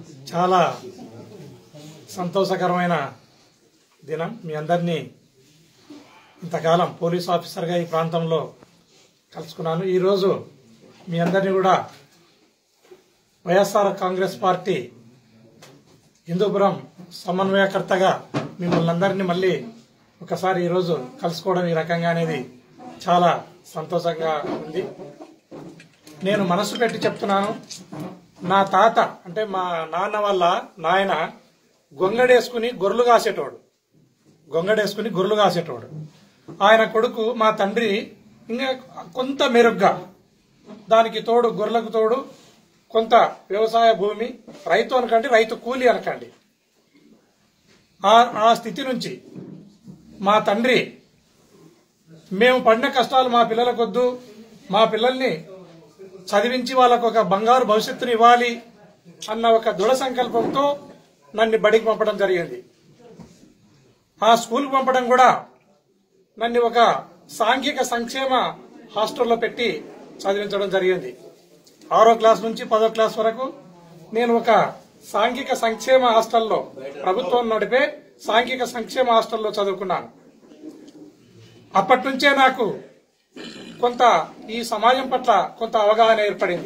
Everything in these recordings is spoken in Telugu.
చాలా సంతోషకరమైన దినం మీ అందరినీ ఇంతకాలం పోలీస్ ఆఫీసర్గా ఈ ప్రాంతంలో కలుసుకున్నాను ఈరోజు మీ అందరినీ కూడా వైఎస్ఆర్ కాంగ్రెస్ పార్టీ హిందూపురం సమన్వయకర్తగా మిమ్మల్ని అందరినీ మళ్ళీ ఒకసారి ఈరోజు కలుసుకోవడం ఈ రకంగా అనేది చాలా సంతోషంగా ఉంది నేను మనసు పెట్టి చెప్తున్నాను నా తాత అంటే మా నాన్న వాళ్ళ నాయన గొంగడేసుకుని గొర్రెలు కాసేటోడు గొంగడేసుకుని గొర్రెలు కాసేటోడు ఆయన కొడుకు మా తండ్రి ఇంకా కొంత మెరుగ్గా దానికి తోడు గొర్రెలకు తోడు కొంత వ్యవసాయ భూమి రైతు అనకండి రైతు కూలి అనకండి ఆ ఆ స్థితి నుంచి మా తండ్రి మేము పడిన కష్టాలు మా పిల్లలకొద్దు మా పిల్లల్ని చదివించి వాళ్ళకు ఒక బంగారు భవిష్యత్తుని ఇవ్వాలి అన్న ఒక దృఢ సంకల్పంతో నన్ను బడికి పంపడం జరిగింది ఆ స్కూల్కి పంపడం కూడా నన్ను ఒక సాంఘిక సంక్షేమ హాస్టల్లో పెట్టి చదివించడం జరిగింది ఆరో క్లాస్ నుంచి పదో క్లాస్ వరకు నేను ఒక సాంఘిక సంక్షేమ హాస్టల్లో ప్రభుత్వం నడిపే సాంఘిక సంక్షేమ హాస్టల్లో చదువుకున్నాను అప్పటి నుంచే నాకు కొంత ఈ సమాజం పట్ల కొంత అవగాహన ఏర్పడింది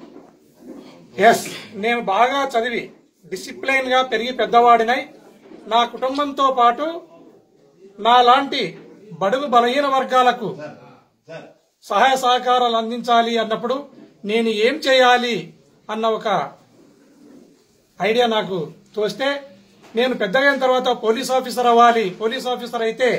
ఎస్ నేను బాగా చదివి డిసిప్లైన్ గా పెరిగి పెద్దవాడినై నా కుటుంబంతో పాటు నాలాంటి బడుగు బలహీన వర్గాలకు సహాయ సహకారాలు అందించాలి అన్నప్పుడు నేను ఏం చేయాలి అన్న ఒక ఐడియా నాకు తోస్తే నేను పెద్దగా అయిన తర్వాత పోలీస్ ఆఫీసర్ అవ్వాలి పోలీస్ ఆఫీసర్ అయితే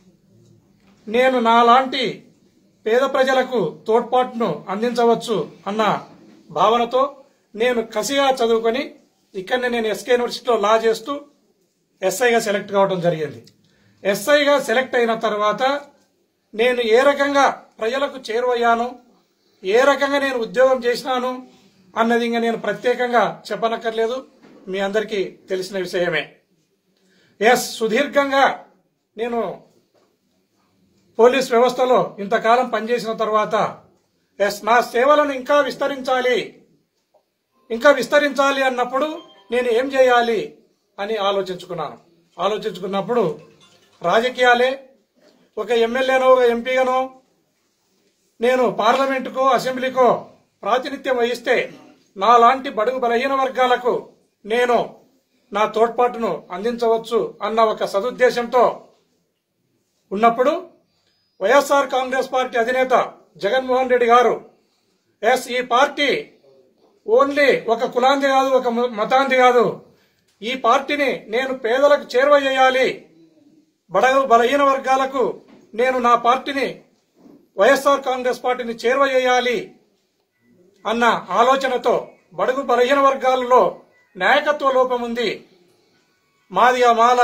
నేను నాలాంటి పేద ప్రజలకు తోడ్పాటును అందించవచ్చు అన్న భావనతో నేను కసిగా చదువుకొని ఇక్కడనే నేను ఎస్కే యూనివర్సిటీలో లా చేస్తూ ఎస్ఐగా సెలెక్ట్ కావడం జరిగింది ఎస్ఐగా సెలెక్ట్ అయిన తర్వాత నేను ఏ రకంగా ప్రజలకు చేరువయ్యాను ఏ రకంగా నేను ఉద్యోగం చేసినాను అన్నది ఇంకా నేను ప్రత్యేకంగా చెప్పనక్కర్లేదు మీ అందరికీ తెలిసిన విషయమే ఎస్ సుదీర్ఘంగా నేను పోలీస్ వ్యవస్థలో ఇంతకాలం పనిచేసిన తర్వాత ఎస్ నా సేవలను ఇంకా విస్తరించాలి ఇంకా విస్తరించాలి అన్నప్పుడు నేను ఏం చేయాలి అని ఆలోచించుకున్నాను ఆలోచించుకున్నప్పుడు రాజకీయాలే ఒక ఎమ్మెల్యేనో ఒక ఎంపీగానో నేను పార్లమెంటుకో అసెంబ్లీకో ప్రాతినిధ్యం వహిస్తే నాలాంటి బడుగు బలహీన వర్గాలకు నేను నా తోడ్పాటును అందించవచ్చు అన్న ఒక సదుద్దేశంతో ఉన్నప్పుడు వైఎస్ఆర్ కాంగ్రెస్ పార్టీ అధినేత జగన్మోహన్ రెడ్డి గారు ఎస్ ఈ పార్టీ ఓన్లీ ఒక కులాంది కాదు ఒక మతాంది కాదు ఈ పార్టీని నేను పేదలకు చేరువ చేయాలి బడగు బలహీన వర్గాలకు నేను నా పార్టీని వైఎస్ఆర్ కాంగ్రెస్ పార్టీని చేరువ చేయాలి అన్న ఆలోచనతో బడుగు బలహీన వర్గాలలో నాయకత్వ లోపం ఉంది మాదిగా మాల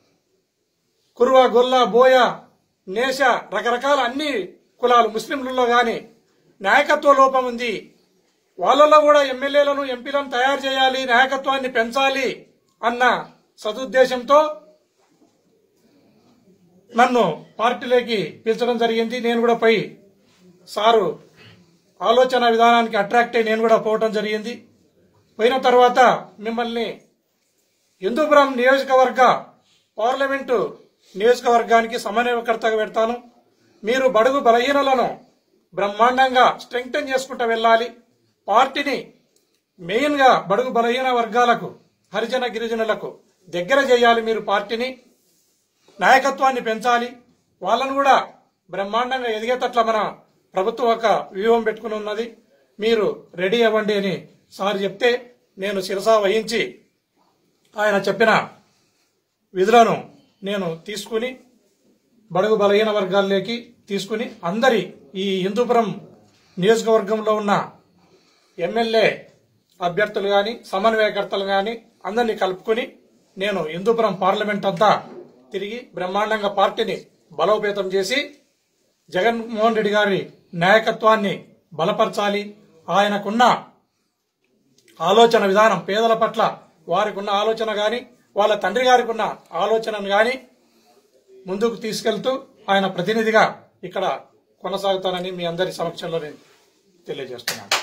కురువ గొల్ల బోయ నేష రకరకాల అన్ని కులాలు ముస్లింలలో గాని నాయకత్వ లోపం ఉంది వాళ్ళలో కూడా ఎమ్మెల్యేలను ఎంపీలను తయారు చేయాలి నాయకత్వాన్ని పెంచాలి అన్న సదుద్దేశంతో నన్ను పార్టీలోకి పిలిచడం జరిగింది నేను కూడా పోయి సారు ఆలోచన విధానానికి అట్రాక్ట్ అయి నేను కూడా పోవటం జరిగింది పోయిన తర్వాత మిమ్మల్ని హిందూపురం నియోజకవర్గ పార్లమెంటు నియోజకవర్గానికి సమన్వయకర్తగా పెడతాను మీరు బడుగు బలహీనలను బ్రహ్మాండంగా స్ట్రెంగ్టన్ చేసుకుంటూ వెళ్ళాలి పార్టీని మెయిన్ గా బడుగు బలహీన వర్గాలకు హరిజన గిరిజనులకు దగ్గర చేయాలి మీరు పార్టీని నాయకత్వాన్ని పెంచాలి వాళ్ళను కూడా బ్రహ్మాండంగా ఎదిగేటట్ల మన ప్రభుత్వం ఒక వ్యూహం పెట్టుకుని ఉన్నది మీరు రెడీ అవ్వండి అని సార్ చెప్తే నేను శిరసా వహించి ఆయన చెప్పిన విధులను నేను తీసుకుని బడుగు బలహీన వర్గాల్లోకి తీసుకుని అందరి ఈ హిందూపురం నియోజకవర్గంలో ఉన్న ఎమ్మెల్యే అభ్యర్థులు గాని సమన్వయకర్తలు గాని అందరినీ కలుపుకుని నేను హిందూపురం పార్లమెంట్ అంతా తిరిగి బ్రహ్మాండంగా పార్టీని బలోపేతం చేసి జగన్మోహన్ రెడ్డి గారి నాయకత్వాన్ని బలపరచాలి ఆయనకున్న ఆలోచన విధానం పేదల పట్ల వారికి ఉన్న ఆలోచన గాని వాళ్ళ తండ్రి గారికి ఉన్న ఆలోచనను గాని ముందుకు తీసుకెళ్తూ ఆయన ప్రతినిధిగా ఇక్కడ కొనసాగుతానని మీ అందరి సమక్షంలో నేను తెలియజేస్తున్నాను